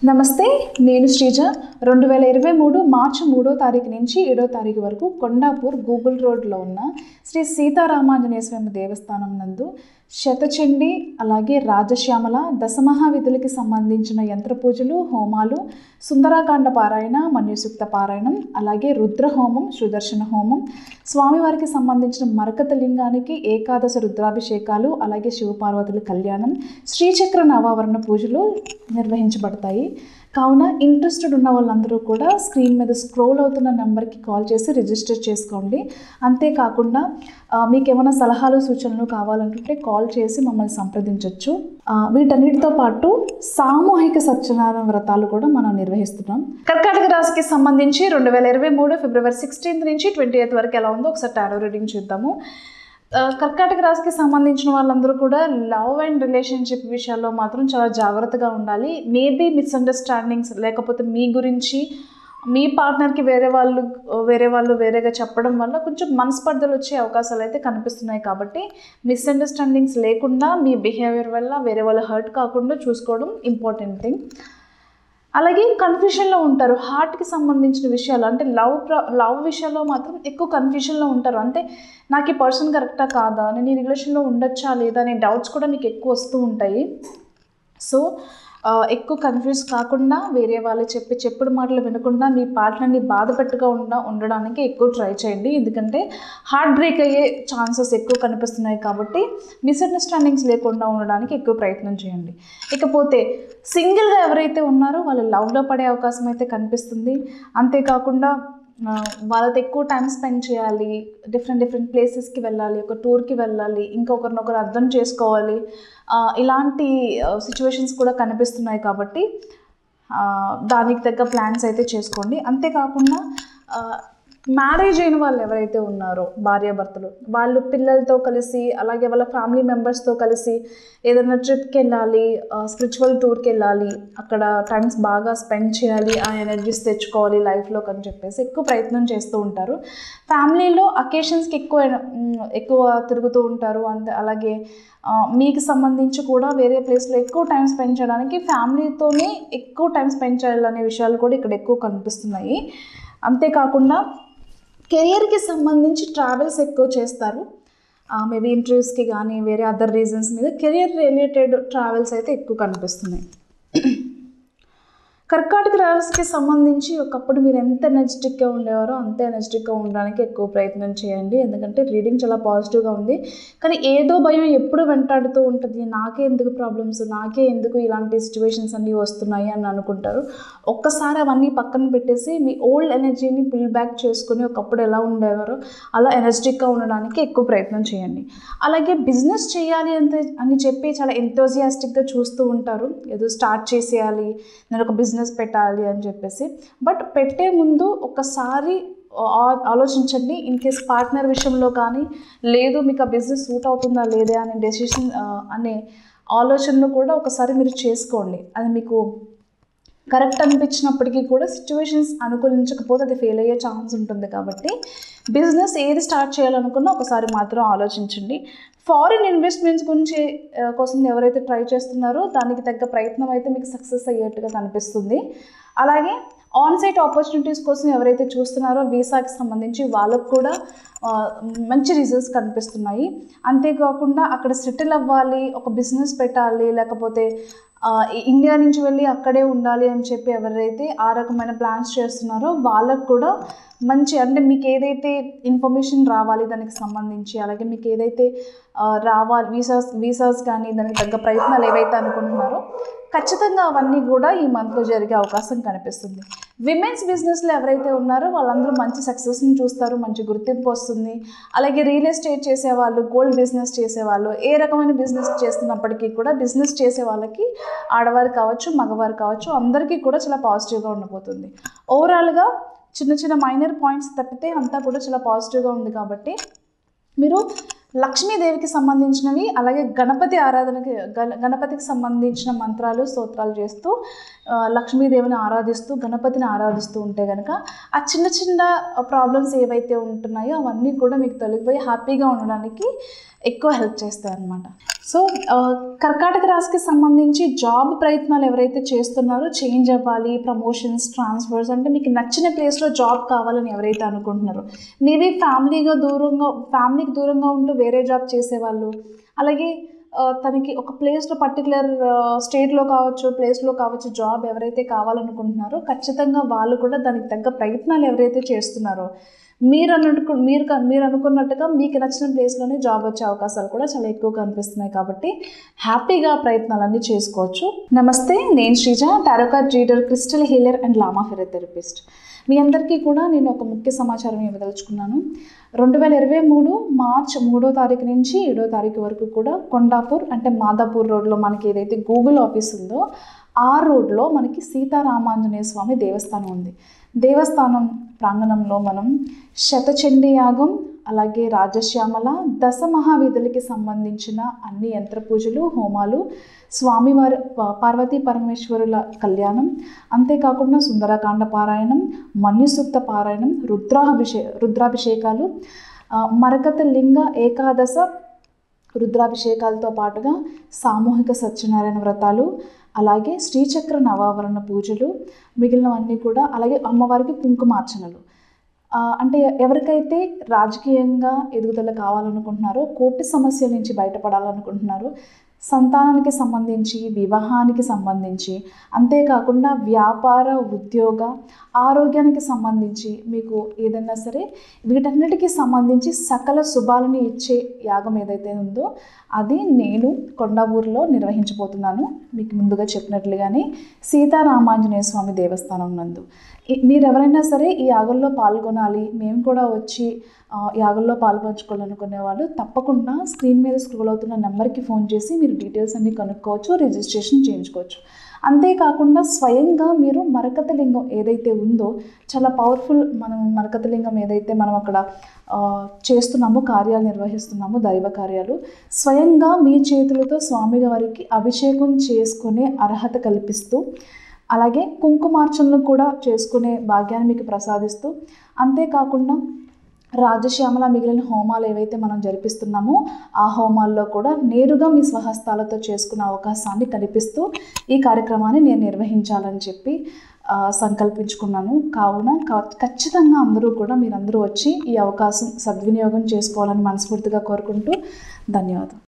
నమస్తే నేను శ్రీజ రెండు వేల ఇరవై మూడు మార్చి మూడో తారీఖు నుంచి ఏడో తారీఖు వరకు కొండాపూర్ గూగుల్ రోడ్లో ఉన్న శ్రీ సీతారామాంజనేయ స్వామి దేవస్థానం నందు శతచండి అలాగే రాజశ్యామల దశమహావిధులకి సంబంధించిన యంత్ర పూజలు హోమాలు సుందరాకాండ పారాయణ మన్యుసూక్త పారాయణం అలాగే రుద్ర హోమం సుదర్శన హోమం స్వామివారికి సంబంధించిన మరకత లింగానికి ఏకాదశ రుద్రాభిషేకాలు అలాగే శివపార్వతుల కళ్యాణం శ్రీచక్ర నవావరణ పూజలు నిర్వహించబడతాయి కావున ఇంట్రెస్టెడ్ ఉన్న వాళ్ళందరూ కూడా స్క్రీన్ మీద స్క్రోల్ అవుతున్న నెంబర్కి కాల్ చేసి రిజిస్టర్ చేసుకోండి అంతేకాకుండా ఆ, మీకు ఏమైనా సలహాలు సూచనలు కావాలంటుంటే కాల్ చేసి మమ్మల్ని సంప్రదించవచ్చు ఆ, వీటన్నిటితో పాటు సామూహిక సత్యనారాయణ వ్రతాలు కూడా మనం నిర్వహిస్తున్నాం కర్కాటక రాశికి సంబంధించి రెండు వేల ఇరవై మూడు ఫిబ్రవరి సిక్స్టీన్త్ నుంచి ట్వంటీ ఎయిత్ వరకు ఎలా ఉందో ఒకసారి టారో రీడింగ్ చూద్దాము ఆ, కర్కాటక రాశికి సంబంధించిన వాళ్ళందరూ కూడా లవ్ అండ్ రిలేషన్షిప్ విషయాల్లో మాత్రం చాలా జాగ్రత్తగా ఉండాలి మేబీ మిస్అండర్స్టాండింగ్స్ లేకపోతే మీ గురించి మీ పార్ట్నర్కి వేరే వాళ్ళు వేరే వాళ్ళు వేరేగా చెప్పడం వల్ల కొంచెం మనస్పర్ధలు వచ్చే అవకాశాలు అయితే కనిపిస్తున్నాయి కాబట్టి మిస్అండర్స్టాండింగ్స్ లేకుండా మీ బిహేవియర్ వల్ల వేరే వాళ్ళు హర్ట్ కాకుండా చూసుకోవడం ఇంపార్టెంట్ థింగ్ అలాగే కన్ఫ్యూషన్లో ఉంటారు హార్ట్కి సంబంధించిన విషయాలు అంటే లవ్ ప్ర లవ్ విషయాల్లో మాత్రం ఎక్కువ కన్ఫ్యూషన్లో ఉంటారు అంటే నాకు ఈ పర్సన్ కరెక్టా కాదా నేను ఈ రిలేషన్లో ఉండొచ్చా లేదా అనే డౌట్స్ కూడా మీకు ఎక్కువ వస్తూ ఉంటాయి సో ఆ, ఎక్కువ కన్ఫ్యూజ్ కాకుండా వేరే వాళ్ళు చెప్పి చెప్పుడు మాటలు వినకుండా మీ పార్ట్నర్ని బాధ పెట్టుగా ఉండ ఉండడానికి ఎక్కువ ట్రై చేయండి ఎందుకంటే హార్ట్ బ్రేక్ అయ్యే ఛాన్సెస్ ఎక్కువ కనిపిస్తున్నాయి కాబట్టి మిస్అండర్స్టాండింగ్స్ లేకుండా ఉండడానికి ఎక్కువ ప్రయత్నం చేయండి ఇకపోతే సింగిల్గా ఎవరైతే ఉన్నారో వాళ్ళు లవ్లో పడే అవకాశం అయితే కనిపిస్తుంది అంతేకాకుండా ఆ, వాళ్ళతో ఎక్కువ టైం స్పెండ్ చేయాలి డిఫరెంట్ డిఫరెంట్ ప్లేసెస్కి వెళ్ళాలి ఒక టూర్కి వెళ్ళాలి ఇంకొకరినొకరు అర్థం చేసుకోవాలి ఆ, ఇలాంటి సిచ్యువేషన్స్ కూడా కనిపిస్తున్నాయి కాబట్టి ఆ, దానికి తగ్గ ప్లాన్స్ అయితే చేసుకోండి అంతేకాకుండా మ్యారేజ్ అయిన వాళ్ళు ఎవరైతే ఉన్నారో భార్యాభర్తలు వాళ్ళు పిల్లలతో కలిసి అలాగే వాళ్ళ ఫ్యామిలీ మెంబర్స్తో కలిసి ఏదైనా ట్రిప్కి వెళ్ళాలి స్పిరిచువల్ టూర్కి వెళ్ళాలి అక్కడ టైమ్స్ బాగా స్పెండ్ చేయాలి ఆ ఎనర్జీస్ తెచ్చుకోవాలి లైఫ్లోకి అని చెప్పేసి ఎక్కువ ప్రయత్నం చేస్తూ ఉంటారు ఫ్యామిలీలో అకేషన్స్కి ఎక్కువ ఉమ్, ఎక్కువ తిరుగుతూ ఉంటారు అంతే అలాగే ఆ, మీకు సంబంధించి కూడా వేరే ప్లేస్లో ఎక్కువ టైం స్పెండ్ చేయడానికి ఫ్యామిలీతోనే ఎక్కువ టైం స్పెండ్ చేయాలనే విషయాలు కూడా ఇక్కడ ఎక్కువ కనిపిస్తున్నాయి అంతేకాకుండా కెరియర్కి సంబంధించి ట్రావెల్స్ ఎక్కువ చేస్తారు మేబీ ఇంటర్వ్యూస్కి కానీ వేరే అదర్ రీజన్స్ మీద కెరియర్ రిలేటెడ్ ట్రావెల్స్ అయితే ఎక్కువ కనిపిస్తున్నాయి కర్కాటక రాశికి సంబంధించి ఒకప్పుడు మీరు ఎంత ఎనర్జెటిక్గా ఉండేవారో అంతే ఎనర్జెటిక్గా ఉండడానికి ఎక్కువ ప్రయత్నం చేయండి ఎందుకంటే రీడింగ్ చాలా పాజిటివ్గా ఉంది కానీ ఏదో భయం ఎప్పుడు వెంటాడుతూ ఉంటుంది నాకే ఎందుకు ప్రాబ్లమ్స్ నాకే ఎందుకు ఇలాంటి సిచ్యువేషన్స్ అన్నీ వస్తున్నాయి అని అనుకుంటారు ఒక్కసారి అవన్నీ పక్కన పెట్టేసి మీ ఓల్డ్ ఎనర్జీని బిల్ బ్యాక్ చేసుకుని ఒకప్పుడు ఎలా ఉండేవారో అలా ఎనర్జెటిక్గా ఉండడానికి ఎక్కువ ప్రయత్నం చేయండి అలాగే బిజినెస్ చేయాలి అంటే అని చెప్పి చాలా ఎంతోజియాస్టిక్గా చూస్తూ ఉంటారు ఏదో స్టార్ట్ చేసేయాలి నేను ఒక బిజినెస్ పెట్టాలి అని చెప్పేసి బట్ పెట్టే ముందు ఒకసారి ఆ- ఆలోచించండి ఇన్ కేస్ పార్ట్నర్ విషయంలో కానీ లేదు మీకు ఆ బిజినెస్ సూట్ అవుతుందా లేదా అనే డెసిషన్ అనే ఆలోచనను కూడా ఒకసారి మీరు చేసుకోండి అది మీకు కరెక్ట్ అనిపించినప్పటికీ కూడా సిచ్యువేషన్స్ అనుకూలించకపోతే అది ఫెయిల్ అయ్యే ఛాన్స్ ఉంటుంది కాబట్టి బిజినెస్ ఏది స్టార్ట్ చేయాలనుకున్నా ఒకసారి మాత్రం ఆలోచించండి ఫారిన్ ఇన్వెస్ట్మెంట్స్ గురించి ఆ, కోసం ఎవరైతే ట్రై చేస్తున్నారో దానికి తగ్గ ప్రయత్నం అయితే మీకు సక్సెస్ అయ్యేట్టుగా కనిపిస్తుంది అలాగే ఆన్ సైట్ ఆపర్చునిటీస్ కోసం ఎవరైతే చూస్తున్నారో వీసాకి సంబంధించి వాళ్ళకు కూడా ఆ, మంచి రిజల్ట్స్ కనిపిస్తున్నాయి అంతేకాకుండా అక్కడ సెటిల్ అవ్వాలి ఒక బిజినెస్ పెట్టాలి లేకపోతే ఆ, ఇ- ఇండియా నుంచి వెళ్ళి అక్కడే ఉండాలి అని చెప్పి ఎవరైతే ఆ రకమైన ప్లాన్స్ చేస్తున్నారో వాళ్ళకు కూడా మంచి అంటే మీకు ఏదైతే ఇన్ఫర్మేషన్ రావాలి దానికి సంబంధించి అలాగే మీకు ఏదైతే ఆ, రావాలి వీసాస్ వీసాస్ కానీ దానికి తగ్గ ప్రయత్నాలు ఏవైతే అనుకుంటున్నారో ఖచ్చితంగా అవన్నీ కూడా ఈ మంత్లో జరిగే అవకాశం కనిపిస్తుంది విమెన్స్ బిజినెస్లో ఎవరైతే ఉన్నారో వాళ్ళందరూ మంచి సక్సెస్ని చూస్తారు మంచి గుర్తింపు వస్తుంది అలాగే రియల్ ఎస్టేట్ చేసేవాళ్ళు గోల్డ్ బిజినెస్ చేసేవాళ్ళు ఏ రకమైన బిజినెస్ చేస్తున్నప్పటికీ కూడా బిజినెస్ చేసే వాళ్ళకి ఆడవారు కావచ్చు మగవారు కావచ్చు అందరికీ కూడా చాలా పాజిటివ్గా ఉండబోతుంది ఓవరాల్గా చిన్న చిన్న మైనర్ పాయింట్స్ తప్పితే అంతా కూడా చాలా పాజిటివ్గా ఉంది కాబట్టి మీరు లక్ష్మీదేవికి సంబంధించినవి అలాగే గణపతి ఆరాధనకి గణ- గణపతికి సంబంధించిన మంత్రాలు స్తోత్రాలు చేస్తూ ఆ, లక్ష్మీదేవిని ఆరాధిస్తూ గణపతిని ఆరాధిస్తూ ఉంటే కనుక ఆ చిన్న చిన్న ప్రాబ్లమ్స్ ఏవైతే ఉంటున్నాయో అవన్నీ కూడా మీకు తొలగిపోయి హ్యాపీగా ఉండడానికి ఎక్కువ హెల్ప్ చేస్తాయి అన్నమాట సో ఆ, కర్కాటక రాశికి సంబంధించి జాబ్ ప్రయత్నాలు ఎవరైతే చేస్తున్నారో చేంజ్ అవ్వాలి ప్రమోషన్స్ ట్రాన్స్ఫర్స్ అంటే మీకు నచ్చిన ప్లేస్లో జాబ్ కావాలని ఎవరైతే అనుకుంటున్నారో మేబీ ఫ్యామిలీగా దూరంగా ఫ్యామిలీకి దూరంగా ఉంటూ వేరే జాబ్ చేసేవాళ్ళు అలాగే ఆ, తనకి ఒక ప్లేస్లో పర్టికులర్ స్టేట్లో కావచ్చు ప్లేస్లో కావచ్చు జాబ్ ఎవరైతే కావాలనుకుంటున్నారో ఖచ్చితంగా వాళ్ళు కూడా దానికి తగ్గ ప్రయత్నాలు ఎవరైతే చేస్తున్నారో మీరు అన్నట్టు మీరు క- మీరు అనుకున్నట్టుగా మీకు నచ్చిన ప్లేస్లోనే జాబ్ వచ్చే అవకాశాలు కూడా చాలా ఎక్కువ కనిపిస్తున్నాయి కాబట్టి హ్యాపీగా ఆ ప్రయత్నాలన్నీ చేసుకోవచ్చు నమస్తే నేను Sreeja tarot card reader crystal healer and lama fera therapist మీ అందరికీ కూడా నేను ఒక ముఖ్య సమాచారం ఇవ్వదలుచుకున్నాను రెండు వేల ఇరవై మూడు మార్చ్ మూడో తారీఖు నుంచి ఏడో తారీఖు వరకు కూడా కొండాపూర్ అంటే మాదాపూర్ రోడ్లో మనకి ఏదైతే గూగుల్ ఆఫీస్ ఉందో ఆ రోడ్లో మనకి సీతారామాంజనేయ స్వామి దేవస్థానం ఉంది దేవస్థానం ప్రాంగణంలో మనం శతచండీ యాగం అలాగే రాజశ్యామల దశ మహావీధులకి సంబంధించిన అన్ని యంత్ర పూజలు హోమాలు స్వామివారి పా- పార్వతీ పరమేశ్వరుల కళ్యాణం అంతేకాకుండా సుందరకాండ పారాయణం మన్యుసూక్త పారాయణం రుద్రాభిషే రుద్రాభిషేకాలు ఆ, మరకత లింగ ఏకాదశ రుద్రాభిషేకాలతో పాటుగా సామూహిక సత్యనారాయణ వ్రతాలు అలాగే శ్రీచక్ర నవావరణ పూజలు మిగిలినవన్నీ కూడా అలాగే అమ్మవారికి కుంకుమార్చనలు ఆ, అంటే ఎవరికైతే రాజకీయంగా ఎదుగుదల కావాలనుకుంటున్నారో కోర్టు సమస్యల నుంచి బయటపడాలనుకుంటున్నారో సంతానానికి సంబంధించి వివాహానికి సంబంధించి అంతేకాకుండా వ్యాపార ఉద్యోగ ఆరోగ్యానికి సంబంధించి మీకు ఏదైనా సరే వీటన్నిటికీ సంబంధించి సకల శుభాలని ఇచ్చే యాగం ఏదైతే ఉందో అది నేను కొండాపూర్లో నిర్వహించబోతున్నాను మీకు ముందుగా చెప్పినట్లుగానే సీతారామాంజనేయ స్వామి దేవస్థానం నందు ఈ- మీరు ఎవరైనా సరే ఈ యాగంలో పాల్గొనాలి మేము కూడా వచ్చి ఆ, యాగంలో పాల్పంచుకోవాలనుకునే వాళ్ళు తప్పకుండా స్క్రీన్ మీద స్క్రోల్ అవుతున్న నెంబర్కి ఫోన్ చేసి మీరు డీటెయిల్స్ అన్ని కనుక్కోవచ్చు రిజిస్ట్రేషన్ చేయించుకోవచ్చు అంతేకాకుండా స్వయంగా మీరు మరకత లింగం ఏదైతే ఉందో చాలా పవర్ఫుల్ మనం మరకత లింగం ఏదైతే మనం అక్కడ ఆ, చేస్తున్నామో కార్యాలు నిర్వహిస్తున్నామో దైవ కార్యాలు స్వయంగా మీ చేతులతో స్వామి వారికి అభిషేకం చేసుకునే అర్హత కల్పిస్తూ అలాగే కుంకుమార్చనలు కూడా చేసుకునే భాగ్యాన్ని మీకు ప్రసాదిస్తూ అంతేకాకుండా రాజశ్యామల మిగిలిన హోమాలు ఏవైతే మనం జరిపిస్తున్నామో ఆ హోమాల్లో కూడా నేరుగా మీ స్వహస్తాలతో చేసుకునే అవకాశాన్ని కల్పిస్తూ ఈ కార్యక్రమాన్ని నేను నిర్వహించాలని చెప్పి ఆ, సంకల్పించుకున్నాను కావున క- ఖచ్చితంగా అందరూ కూడా మీరందరూ వచ్చి ఈ అవకాశం సద్వినియోగం చేసుకోవాలని మనస్ఫూర్తిగా కోరుకుంటూ ధన్యవాదాలు